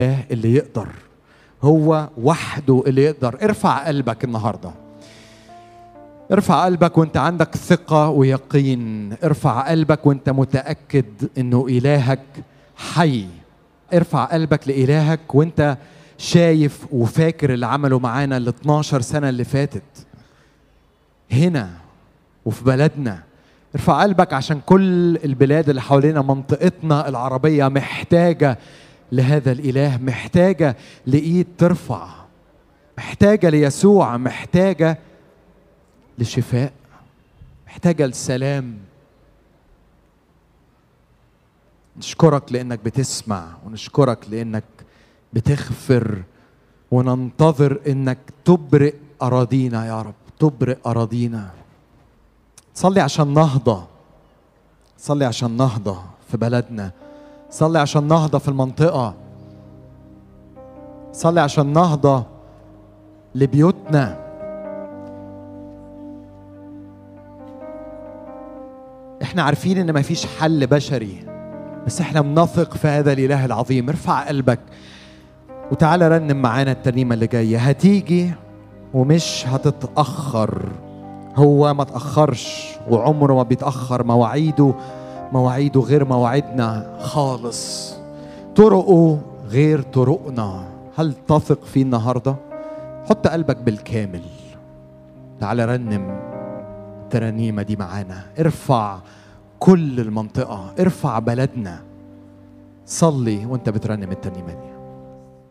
اللي يقدر هو وحده اللي يقدر ارفع قلبك النهارده ارفع قلبك وانت عندك ثقة ويقين ارفع قلبك وانت متأكد انه إلهك حي ارفع قلبك لإلهك وانت شايف وفاكر اللي عمله معانا ال 12 سنة اللي فاتت هنا وفي بلدنا ارفع قلبك عشان كل البلاد اللي حوالينا منطقتنا العربية محتاجة لهذا الإله محتاجة لإيد ترفع محتاجة ليسوع محتاجة لشفاء محتاجة لسلام نشكرك لأنك بتسمع ونشكرك لأنك بتغفر وننتظر أنك تبرئ أراضينا يا رب تبرئ أراضينا صلي عشان نهضة صلي عشان نهضة في بلدنا صلي عشان نهضة في المنطقة صلي عشان نهضة لبيوتنا احنا عارفين ان مفيش حل بشري بس احنا بنثق في هذا الاله العظيم ارفع قلبك وتعالى رنم معانا الترنيمه اللي جايه هتيجي ومش هتتاخر هو ما تاخرش وعمره ما بيتاخر مواعيده مواعيده غير مواعيدنا خالص طرقه غير طرقنا هل تثق فيه النهارده حط قلبك بالكامل تعالى رنم الترانيمة دي معانا ارفع كل المنطقة ارفع بلدنا صلي وانت بترنم الترنيمة دي